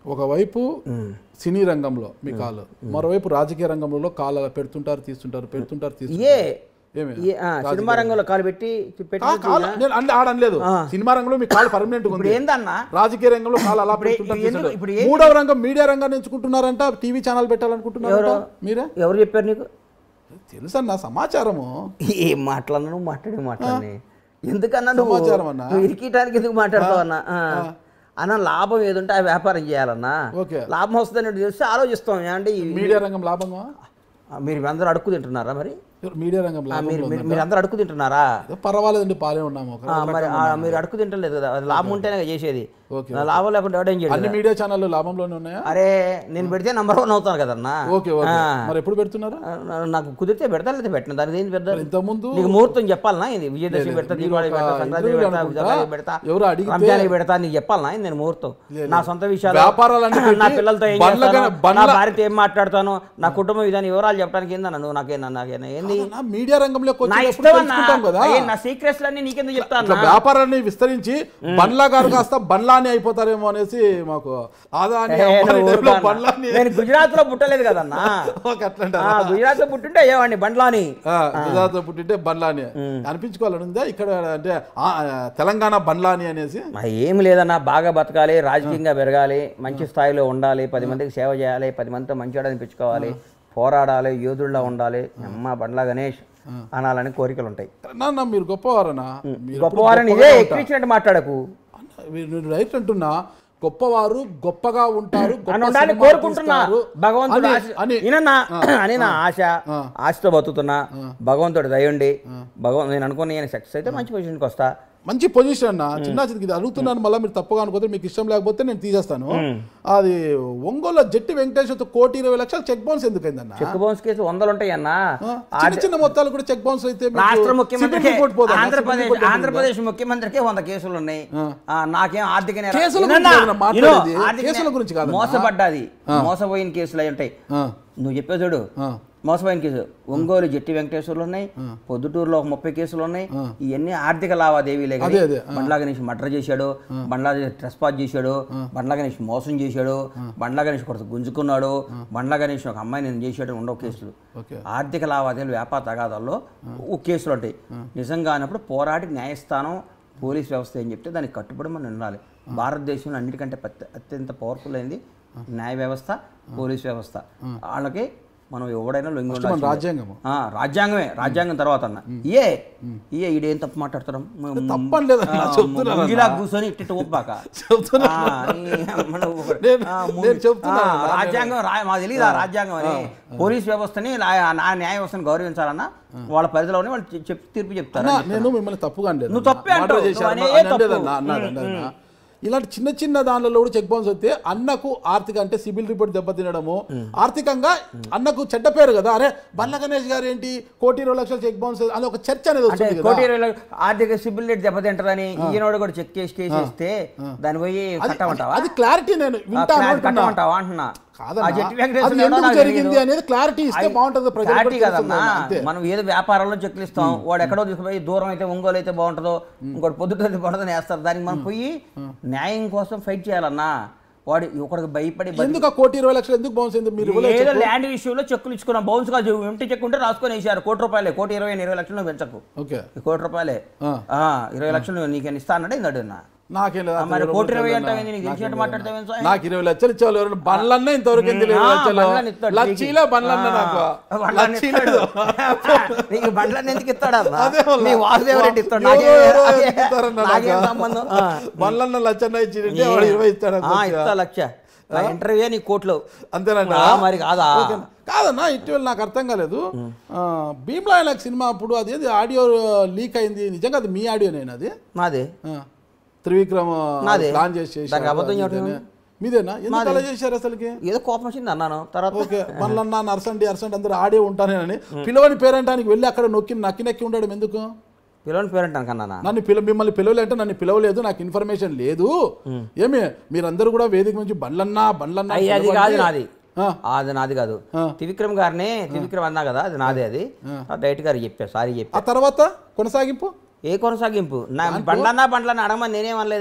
ఒకవైపు సినీ రంగంలో మీ కాలు మరోవైపు రాజకీయ రంగంలో కాలు అలా పెడుతుంటారు తీస్తుంటారు పెడుతుంటారు ఏ తీస్తుంటారు ఏమి ఏ, ఆ, సినిమా రంగంలో కాలు పెట్టి పెట్టి కా- కాలు నేను అంటే ఆడనలేదు సినిమా రంగంలో మీ కాలు పర్మనెంట్ ఇప్పుడు ఉంది ఏందన్నా రాజకీయ రంగంలో కాలు అలా పెడుతుంటారు ఎందుకు- తీస్తుంటారు. ఇప్పుడు ఏ- మూడవ రంగం మీడియా రంగాన్ని ఎంచుకుంటున్నారంట టీవీ ఛానల్ పెట్టాలనుకుంటున్నారంట మీరే ఎవరు చెప్పారు నీకు తెలుసన్న సమాచారము ఏం మాట్లాడినా నువ్వు మాట్లాడి మాట్లాడి ఎందుకన్నా నువ్వు సమాచారం అన్నా. నువ్వు ఇరికియటానికి ఎందుకు మాట్లాడతావు అన్న ఆ. అన్న లాభం ఏదుంటే ఆ వ్యాపారం చేయాలన్నా ఓకే లాభం వస్తుందని తెలిస్తే ఆలోచిస్తాం అంటే ఈ- మీడియా రంగం లాభంగా ఆ, మీరు అందరూ అడుక్కు తింటున్నారా మరి మీడియా రంగం ఆ, లాభం మీరు మీరు- మీరు అందరూ అడుక్కు తింటున్నారా ఏదో పర్వాలేదండి పాలే ఉన్నాము ఒక ఆ, మరి ఆ, మీరు అడుక్కు తింటలేదు కదా అది లాభం ఉంటేనే కదా చేసేది ఓకే, నా లాభం లేకుండా ఎవడేం చేయడు అన్ని మీడియా ఛానళ్ళు లాభంలోనే ఉన్నాయా అరే నేను పెడితే నంబర్ వన్ అవుతాను కదన్నా ఓకే ఓకే ఆ. మరి ఎప్పుడు పెడుతున్నారు ఆ, నా- నాకు కుదిరితే పెడతా లేదా పెట్టిన దానికి ఏంది పెద్ద ఇంతకుముందు నీకు ముహూర్తం చెప్పాలనా ఇది విజయదశమి పెడతా మీరు దీపావళి ఒక పెడతా సంక్రాంతి interview పెడతా అనుకుంటా. ఉగాది పెడతా ఎవరో అడిగితే- రంజానికి పెడతా నీకు చెప్పాలనా ఇది నేను ముహూర్తం నా సొంత విషయాలు వ్యాపారాలన్నీ నా పెట్టి పిల్లలతో ఏం బండ్ల చేస్తాను కన్నా- బండ్ల- నా భార్యతో ఏం మాట్లాడతాను నా కుటుంబం ఇదని వివరాలు చెప్పడానికి ఏందన్నా నువ్వు నాకేనా నాకేనా ఏంది నా మీడియా రంగంలోకి నా వచ్చినప్పుడు ఇష్టం అన్నా తెలుసుకుంటాం కదా అయ్యే, నా సీక్రెట్స్ అన్ని నీకెందుకు ఇట్లా చెప్తాను వ్యాపారాన్ని విస్తరించి బండ్లా గారు కాస్త బండ్లాని అయిపోతారేమో అనేసి మాకు ఆదాని అంబానీ type లో బండ్లాని నేను గుజరాత్ లో పుట్టలేదు కదన్నా ఓకే అట్లా ఆ, గుజరాత్ లో పుట్టుంటే అయ్యేవాడిని బండ్లాని గుజరాత్ లో పుట్టింటే బండ్లాని అనిపించుకోవాలని ఉందా ఇక్కడ అంటే ఆ, తెలంగాణ బండ్లాని అనేసి ఆ, ఏమి లేదన్నా బాగా బతకాలి రాజకీయంగా పెరగాలి మంచి స్థాయిలో ఉండాలి పది మందికి సేవ చేయాలి పది మందితో మంచివాడు అనిపించుకోవాలి పోరాడాలి యోధుల్లా ఉండాలి అమ్మ బండ్లా గణేష్ అనాలని కోరికలు ఉంటాయి నాన్న మీరు గొప్పవారనా మీరు గొప్పవారని ఇదే ఎక్కించినట్టు మాట్లాడకు అన్న, మీరు రైట్ అంటున్నా గొప్పవారు గొప్పగా ఉంటారు గొప్ప అని ఉండాలి సినిమాలు కోరుకుంటున్నా తీస్తారు భగవంతుడు అని- ఆశ- అని ఈయనన్నా అని నా ఆశ ఆశతో బతుకుతున్నా భగవంతుడు దయండి భగవంతు నేను అనుకున్న ఈయన సక్సెస్ అయితే మంచి పొజిషన్కి వస్తా మంచి పొజిషన్ అన్న చిన్న చిన్నది ఇది అడుగుతున్నాను మళ్ళీ మీరు తప్పుగా అనుకోతే మీకు ఇష్టం లేకపోతే నేను తీసేస్తాను అది ఒంగోలు జట్టి వెంకటేశ్వర్తో కోటి ఇరవై లక్షలు చెక్ బౌన్స్ ఎందుకైందన్న చెక్ బౌన్స్ కేసు వందలు ఉంటాయన్నా ఆ, చిన్న చిన్న మొత్తాలు కూడా చెక్ బౌన్స్ అయితే మీకు రాష్ట్ర సిబిల్ ముఖ్యమంత్రికి రిపోర్ట్ పోదా? సిబిల్ ఆంధ్రప్రదేశ్ రిపోర్ట్ పోతుందా? ఆంధ్రప్రదేశ్ ముఖ్యమంత్రికి వంద కేసులు ఉన్నాయి ఆ, నాకేం ఆర్థిక నేర- కేసుల గురించి వినన్నా? కాదన్నా మాట్లాడేది. విను, ఆర్థిక కేసుల నే- గురించి కాదన్నా. మోసపడ్డాది మోసపోయిన కేసులు అయి ఉంటాయి ఆ, నువ్వు చెప్పే చూడు ఆ, మోసపోయిన కేసు ఒంగోలు జట్టి వెంకటేశ్వర్లు ఉన్నాయి పొద్దుటూరులో ఒక ముప్పై కేసులు ఉన్నాయి ఇవన్నీ ఆర్థిక లావాదేవీలే కానీ అదే, అదే, బండ్లా గణేష్ మర్డర్ చేశాడు బండ్లా ట్రెస్పాస్ చేశాడు బండ్లా గణేష్ మోసం చేశాడు బండ్లా గణేష్ కొడుకు గుంజుకున్నాడు బండ్లా గణేష్ ఒక అమ్మాయి నేను చేశాడు ఉండవు కేసులు ఓకే ఆర్థిక లావాదేవీలు వ్యాపార తగాదాల్లో ఓ కేసులు ఉంటాయి నిజంగా అన్నప్పుడు పోరాడి న్యాయస్థానం పోలీస్ వ్యవస్థ ఏం చెప్తే దానికి కట్టుబడి మనం ఉండాలి భారతదేశంలో అన్నిటికంటే పత్త- అత్యంత పవర్ఫుల్ అయింది న్యాయ వ్యవస్థ పోలీస్ వ్యవస్థ వాళ్ళకి మనం ఎవడైనా లొంగి మన ఉండాల్సిందే. రాజ్యాంగము ఆ, రాజ్యాంగమే రాజ్యాంగం తర్వాత అన్న ఏ ఏ ఈడేం తప్పు మాట్లాడతాం తప్పని లేదన్నా, చెప్తున్నాను ఇలా కూర్చొని ఇట్టి ఒప్పాక చెప్తున్నా నేను- నేను చెప్తున్నాను అన్న. రాజ్యాంగం రా- మాకు తెలియదు ఆ రాజ్యాంగం అని పోలీస్ వ్యవస్థని లా- నా న్యాయ వ్యవస్థని గౌరవించాలన్నా వాళ్ళ పరిధిలోనే వాళ్ళు చె- చెప్పి తీర్పు చెప్తారు అన్నా, నేను మిమ్మల్ని తప్పుగా అనలేదు నువ్వు తప్పే అన్నా. అంటావు. మర్డర్ చేశారు నువ్వు అన్నా, అనే తప్పు. అనలేదన్నా, అన్నాడు, అన్నాడు. ఇలాంటి చిన్న చిన్న దానిలో కూడా చెక్ బౌన్స్ వస్తే అన్నకు ఆర్థిక అంటే సిబిల్ రిపోర్ట్ దెబ్బతినడము ఆర్థికంగా అన్నకు చెడ్డ పేరు కదా అరే బల్ల గణేష్ గారు ఏంటి కోటి ఇరవై లక్షల చెక్ బౌన్స్ అని ఒక చర్చ అనేది అంటే వస్తుంది కదా కోటి ఇరవై లక్ష- ఆర్థిక సిబిల్ రేట్ దెబ్బతింటదని ఈయనోడు కూడా చెక్ చేసి కేసు ఇస్తే దాన్ని పోయి అది- కట్టమంటావా అది క్లారిటీ నేను ఆ, వింటాను క్లారిటీ అంటున్నా. కట్టమంటావా అంటున్నా కాదన్నా. ఆ జట్టి వెంకటేశ్వర అది ఎవడో ఎందుకు నాకు జరిగింది తెలీదు. అనేది క్లారిటీ ఇస్తే అది బాగుంటుంది ప్రజలకు క్లారిటీ కూడా కదన్నా తెలుస్తుంది అంతే. మనం ఏదో వ్యాపారంలో చెక్లు ఇస్తాం వాడు ఎక్కడో తీసుకుపోయి దూరం అయితే ఒంగోలు అయితే బాగుంటుందో ఇంకోటి పొద్దుట అయితే బాగుంటుందని వేస్తారు దానికి మనం పోయి న్యాయం కోసం ఫైట్ చేయాలన్నా వాడు ఒకడికి భయపడి బతి- ఎందుకు ఆ కోటి ఇరవై లక్షలు ఎందుకు బౌన్స్ అయింది మీరు ఇవ్వలేదు ఏదో చెప్పు. ల్యాండ్ విషయంలో చెక్కులు ఇచ్చుకున్నాం బౌన్స్ గా ఎంటీ చెక్ ఉంటే రాసుకొని వేసారు కోటి రూపాయలే కోటి ఇరవై ఇరవై లక్షలు పెంచకు ఓకే ఈ కోటి రూపాయలే ఆ. ఆ, ఇరవై లక్షలు నీకు ఇస్తా అన్నాడు ఇందాడు నా నాకేం లేదు ఆ, మరి అంత కోటి ఇరవై ఇరవై అంటావు లక్షలు ఏంది? నీకు నాకేం తెలిసినట్టు లేదు. మాట్లాడతావేం స్వామి? నాకు ఇరవై లక్షలు ఇచ్చేవాళ్ళు ఎవరైనా బండ్లన్నా ఇంతవరకు ఎందుకు ఇరవై ఆ, లక్షలు బండ్లని ఇస్తాడు లచ్చీలే బండ్లన్నా నాకు బండ్లని లచ్చీలేదు. ఇస్తాడు. నీకు బండ్లని ఎందుకు ఇస్తాడు అన్న? అదే వాళ్ళ. నీ వాసుదేవ రెడ్డి ఇస్తాడు ఎవరో నాకేం- ఎవరో నాకేం- ఎందుకు ఇస్తారన్న నాకేం నాకు? సంబంధం ఆ. బండ్లన్న లచ్చన్న ఇచ్చింటే వాడు ఇరవై ఇస్తాడు ఆ, ఇస్తా లక్ష నా ఇంటర్వ్యూ నీ కోట్లో అంతేనంట ఆ, మరి కాదా ఓకే. కాదన్నా ఇటీవల నాకు అర్థం కాలేదు ఆ, భీమ్లా నాకు సినిమా అప్పుడు అదేది ఆడియో లీక్ అయింది నిజంగా అది మీ ఆడియో నేను అది నాదే ఆ, త్రివిక్రమ్ నాదే. ప్లాన్ చేసి చేశారు. దానికి అబద్ధం అది చెప్పడం ఇదేనా? మీదేనా ఎందుకు అలా చేశారు అసలుకి ఏదో కోపం వచ్చింది అన్నాను తర్వాత ఓకే మళ్ళన్నా నర్సండి అర్సండి అందరూ ఆడే ఉంటానేనని పిలవని పేరంటానికి వెళ్ళి అక్కడ నొక్కి నక్కి నక్కి ఉండడం ఎందుకు పిల్లల్ని పేరెంట్ అనుకన్నా నన్ను పిల మిమ్మల్ని పిలవలేంటే నన్ను పిలవలేదు నాకు ఇన్ఫర్మేషన్ లేదు ఏమి మీరందరూ కూడా వేదిక నుంచి బండ్లన్నా బండ్లన్నా అయ్యి అది కాదు నాది ఆ. అది నాది కాదు ఆ. త్రివిక్రమ్ గారిని త్రివిక్రమ్ అన్నా కదా అది నాదే అది డైరెక్ట్ గారు చెప్పా సారీ చెప్పా ఆ తర్వాత కొనసాగింపు ఏ కొనసాగింపు నా బండ్లన్నా బండ్లన్నా అడగమని నేనేమనలేదే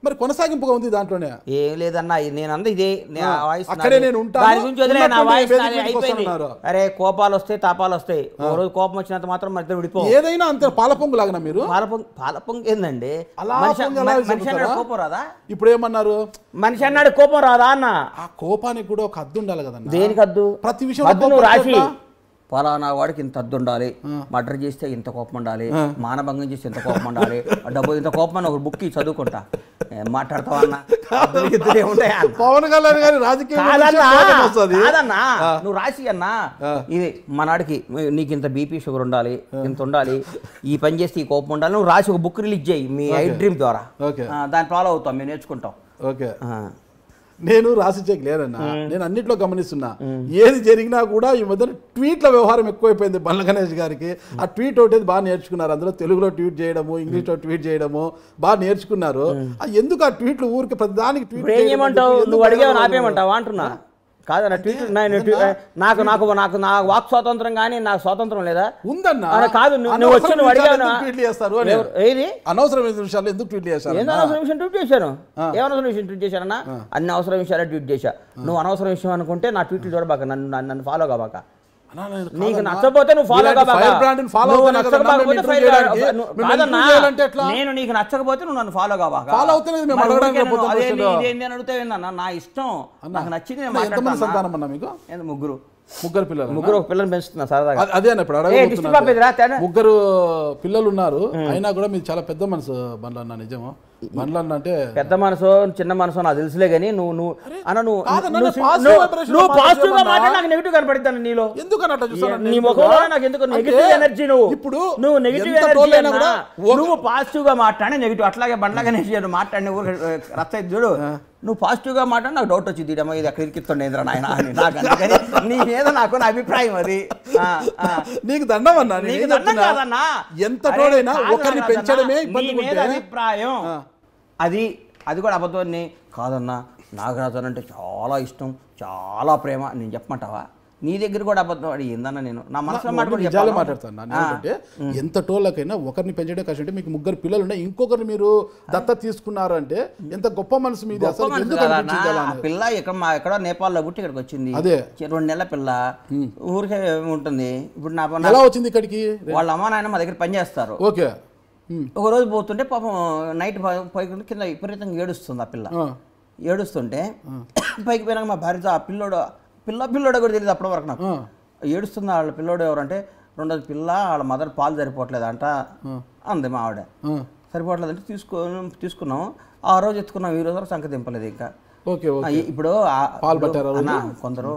మరి కొనసాగింపుగా ఉంది దాంట్లోనే ఏం లేదన్నా ఇది నేను అంద ఇదే నే- ఆ వాయిస్ అక్కడే నాది. నేను ఉంటాను. దాని గురించి వదిలే నా ఉన్నటువంటి వాయిస్ వేదిక నాది మీదకి అయిపోయింది వస్తున్నారు. అరే కోపాలు వస్తాయి తాపాలు వస్తాయి ఓ రోజు కోపం వచ్చినంత మాత్రం మన ఇద్దరు విడిపో ఏదైనా అంతే పాలపొంగు లాగనా మీరు పాలపొంగు పాలపొంగు ఏందండి అలా మనిషి పొంగి అలా మనిషి అన్నాడు చెబుతారా? కోపం రాదా ఇప్పుడు ఏమన్నారు మనిషి అన్నాడు కోపం రాదా అన్న ఆ కోపానికి కూడా ఒక హద్దు ఉండాలి కదన్నా దేనికి అద్దు ప్రతి విషయంలో అద్దు నువ్వు కోపం రాసి ఎట్లా? ఫలానా వాడికి ఇంత అద్దు ఉండాలి మర్డర్ చేస్తే ఇంత కోపం ఉండాలి మానభంగం చేస్తే ఇంత కోపం ఉండాలి ఆ డబ్బు ఇంత కోపం అని ఒక బుక్ ఇచ్చి చదువుకుంటా ఏం మాట్లాడతావా అన్న అద్దులు గిద్దులు ఏముంటాయి అన్న? పవన్ కళ్యాణ్ గారి రాజకీయ కాదన్నా వస్తుంది కాదన్నా నువ్వు రాసి అన్నా ఇది మనాడికి నీకు ఇంత బీపీ షుగర్ ఉండాలి ఇంత ఉండాలి ఈ పని చేస్తే ఈ కోపం ఉండాలి నువ్వు రాసి ఒక బుక్ రిలీజ్ చేయి మీ ఐ డ్రీమ్ ద్వారా ఓకే ఆ, దాన్ని ఫాలో అవుతాం మేము నేర్చుకుంటాం ఓకే ఆ. నేను రాసి చెక్ లేదన్నా నేను అన్నిట్లో గమనిస్తున్నా ఏది జరిగినా కూడా ఈ మధ్య ట్వీట్ల వ్యవహారం ఎక్కువైపోయింది బండ్ల గణేష్ గారికి ఆ ట్వీట్ ఒకటి బాగా నేర్చుకున్నారు అందులో తెలుగులో ట్వీట్ చేయడము ఇంగ్లీష్లో ట్వీట్ చేయడము బాగా నేర్చుకున్నారు ఆ ఎందుకు ఆ ట్వీట్లు ఊరికి ప్రతిదానికి ట్వీట్ ఇప్పుడు ఏం చేయమంటావు నువ్వు అడిగావు నాపేమంటావా అంటున్నా కాదన్న ట్వీట్ నేను ట్వీ- నాకు నాకు నాకు నా వాక్ స్వాతంత్రం కానీ నాకు స్వాతంత్రం లేదా ఉందన్నా అరే కాదు, నువ్వు- నువ్వు వచ్చి నువ్వు అనవసరమైన అడిగావు విషయాలు నా- ఎందుకు ట్వీట్లు చేస్తారు అని ఎవరు- ఏది అనవసరమైన విషయాలు ఎందుకు ట్వీట్లు చేస్తారు ఏందో అనవసరం విషయం ట్వీట్ చేశాను ఏమనవసరం విషయం ట్వీట్ చేశానన్నా అన్ని అవసరం విషయాలే ట్వీట్ చేశా నువ్వు అనవసరం విషయం అనుకుంటే నా ట్వీట్లు చూడబాక నన్ను నన్ను- నన్ను ఫాలో కాబాక అన్నా, నేను నీకు కాదన్నా. నచ్చకపోతే నువ్వు ఫాలో ఇలాంటి కాబాక ఫైర్ బ్రాండ్ని follow నువ్వు అవుతున్నా కదా, నచ్చకపోతే నన్ను ఫైర్ interview బ్రాండ్- చేయడానికి. నువ్వు- మేము కాదన్నా, interview చేయాలంటే ఎట్లా? నేను నీకు నచ్చకపోతే నువ్వు నన్ను ఫాలో కాబాక Follow అవుతలేదు మేము మరి అడగడానికి ఊరికే పోతాం నువ్వు అదేంది, అసలు. ఇదేంది అని అడిగితే ఏందన్నా నా ఇష్టం నాకు నచ్చింది నేను అన్నా, ఎంతమంది మాట్లాడతాను సంతానం అన్నా మీకు ఏంది ముగ్గురు ముగ్గురు పిల్లలు ముగ్గురు ఒక పిల్లలు పెంచుతున్నా సరదాగా అ- అదే అన్న ఇప్పుడు ఏ దిష్టి పంపిదిరా తేడా అడగ ముగ్గురు పిల్లలు ఉన్నారు అయినా కూడా మీరు చాలా పెద్ద మనసు బండ్ల అన్న నిజమా బండ్ల అన్న అంటే పెద్ద మనసు చిన్న మనసు నాకు తెలుసులే కానీ నువ్వు నువ్వు అన్న నువ్వు కాదన్నా, నువ్వు నేను positive నువ్వు- vibration నువ్వు లో పాజిటివ్ గా మాట్లాడమన్నా. మాట్లాడి నాకు నెగిటివ్ కనపడిద్దాను నీలో ఎందుకు అన్నట్టు చూస్తాను నీ ముఖంలో నాకు ఎందుకు నెగిటివ్ ఎనర్జీ నువ్వు ఇప్పుడు నువ్వు నెగిటివ్ ఎంత ఎనర్జీ troll అయినా కూడా ఒక- నువ్వు పాజిటివ్ గా మాట్లాడి నెగిటివ్ అట్లాగే బండ్లాగా నేను మాట్లాడిన ఊరు రచ్చ చూడు నువ్వు పాజిటివ్ గా మాట్లాడి నాకు డౌట్ వచ్చింది ఇడమ్మ ఇది అక్కడ ఇరికిస్తుండేంద్ర నాయన అని నాకు అందుకని నీ మీద నాకు నా అభిప్రాయం అది ఆ, ఆ. నీకు దండం అన్నా నేను నీకు ఏం దండం చెప్తున్నా? కాదన్నా ఎంత అరే troll అయినా కాదు ఒకరిని కాదన్నా. పెంచడమే నీ ఇబ్బంది మీద ఉంటే అభిప్రాయం ఆ. అది అది కూడా అబద్ధం కాదన్నా నాగరాజన్ అంటే చాలా ఇష్టం చాలా ప్రేమ నేను చెప్పమంటావా నీ దగ్గర కూడా అబద్ధం అడి ఏందన్నా నేను నా మనసులో మాట కూడా నిజాలే చెప్పాలా? మాట్లాడతాను నేను ఏంటంటే ఎంత టోళ్ళకైనా ఒకరిని పెంచడం కష్టం అంటే మీకు ముగ్గురు పిల్లలు ఉన్నాయి ఇంకొకరిని మీరు దత్త తీసుకున్నారు అంటే ఎంత గొప్ప మనసు మీది గొప్ప అసలు మనసు ఎందుకు కదా అనిపించింది అలా అన్న. ఆ అని? పిల్ల ఇక్కడ మా ఎక్కడో నేపాల్లో పుట్టి ఇక్కడికి వచ్చింది అదే. చి- రెండు నెలల పిల్ల ఊరికే ఉంటుంది ఇప్పుడు నా ఎలా వచ్చింది ఇక్కడికి వాళ్ళ అమ్మ నాయన మా దగ్గర పని చేస్తారు ఓకే ఉమ్. ఒక రోజు పోతుంటే పాపం నైట్ పైకి కింద విపరీతంగా ఏడుస్తుంది ఆ పిల్ల ఆ. ఏడుస్తుంటే పైకి పోయినాక మా భార్యతో ఆ పిల్లోడు పిల్ల పిల్లోడు కూడా తెలియదు అప్పటి వరకు నాకు ఆ. ఏడుస్తుంది వాళ్ళ పిల్లోడు ఎవరంటే రెండోది పిల్ల వాళ్ళ మదర్ పాలు సరిపోవట్లేదు అంట అంది మా ఆవిడ ఆ. సరిపోవట్లేదు అంటే తీసుకో తీసుకున్నాం ఆ రోజు ఎత్తుకున్నాం ఈ రోజు వరకు సంఖ్య దింపలేదు ఇంకా ఓకే ఆ, ఓకే ఈ- ఇప్పుడు ఆ- పాలు ఇప్పుడు పట్టారా రోజు? అన్న, కొందరు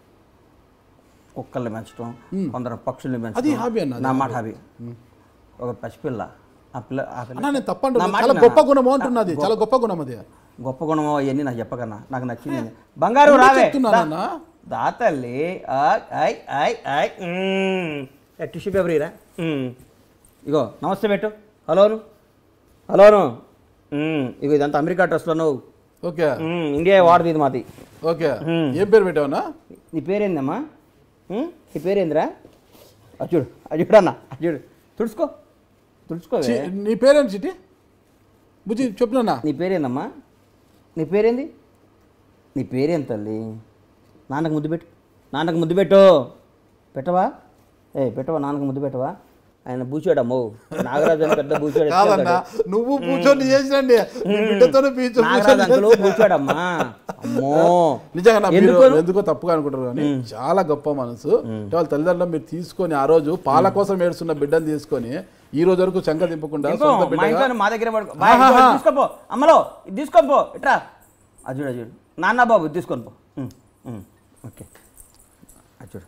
కుక్కల్ని పెంచడం కొందరు పక్షుల్ని అది పెంచడం హాబీ అన్న నా మాట హాబీ ఒక పసిపిల్ల ఆ పిల్ల ఆ పిల్ల అన్నా నేను తప్పండి నా మాట చాలా వినన్నా? గొప్ప గుణము అంటున్నది చాలా గొప్ప గుణం అది గొప్ప గుణమో అవన్నీ నాకు చెప్పకన్నా నాకు నచ్చింది బంగారు రావే చెప్తున్నానన్నా? దా- దా తల్లి ఆయ్, ఆయ్, ఆయ్, ఆయ్. మ్మ్. ఏ, టిష్యూ పేపర్ ఇరా మ్మ్. ఇగో నమస్తే పెట్టు హలోను హలోను మ్మ్. ఇగో ఇదంతా అమెరికా డ్రెస్లో నువ్వు ఓకే మ్మ్. ఇండియా వాడది ఇది మాది ఓకే ఏం పేరు పెట్టావన్నా నీ పేరేందమ్మా మ్మ్? నీ పేరేందిరా అది చూడు అది చూడన్న అది చూడు తుడుచుకో తుడుచుకోవే చి- నీ పేరేంటి చిటి బుజ్జి చెప్పునన్నా నీ పేరేందమ్మా నీ పేరేంది నీ పేరేం తల్లి నాన్నకు ముద్దు పెట్టు నాన్నకు ముద్దు పెట్టు పెట్టవా ఏ పెట్టవా నాన్నకు ముద్దు పెట్టవా ఆయన బూచాడమ్మో నాగరాజు అని పెద్ద బూచాడు కాదన్నా నువ్వు కూర్చొని చేసినండి నీ బిడ్డతోనే పీచు నాగరాజు అంకులు బూచాడమ్మా అమ్మో నిజంగా నా మీరు ఎందుకు? ఎందుకో తప్పుగా అనుకుంటారు కానీ చాలా గొప్ప మనసు అంటే వాళ్ళ తల్లిదండ్రులు మీరు తీసుకొని ఆ రోజు పాల కోసం ఏడుస్తున్న బిడ్డను తీసుకొని ఈ రోజు వరకు చంక దింపకుండా ఇంకో సొంత మా బిడ్డగా ఇంట్లో మా దగ్గర పడుకో బాయ్, ఇదిగో ఇది తీసుకోపో అమ్మలో ఇది తీసుకోపో ఇట్రా అది చూడు అది చూడు నాన్న బాబు ఇది తీసుకొని పో ఉమ్, ఉమ్, ఓకే అది చూడు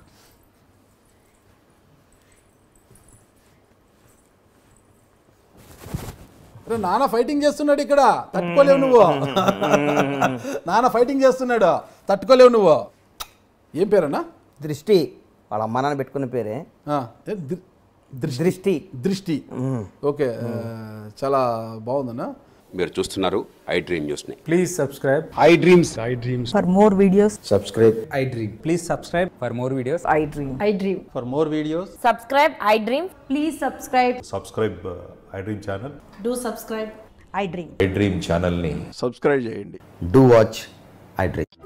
అరే నాన్న ఫైటింగ్ చేస్తున్నాడు ఇక్కడ తట్టుకోలేవు నువ్వు నాన్న ఫైటింగ్ చేస్తున్నాడు తట్టుకోలేవు నువ్వు ఏం పేరన్నా దృష్టి వాళ్ళ అమ్మ నాన్న పెట్టుకున్న పేరే ఆ, ఏ, ది- దృష్టి దృష్టి దృష్టి ఓకే ఆ, చాలా బాగుందన్నా మీరు చూస్తున్నారు ఐ డ్రీమ్ న్యూస్ని Please subscribe. IDreams For more videos, I dream. Please subscribe for more videos. I dream. I dream. For more videos, Subscribe, I dream. Please subscribe. subscribe uh, iDream channel. Do subscribe. IDream iDream ఛానల్ని do watch I dream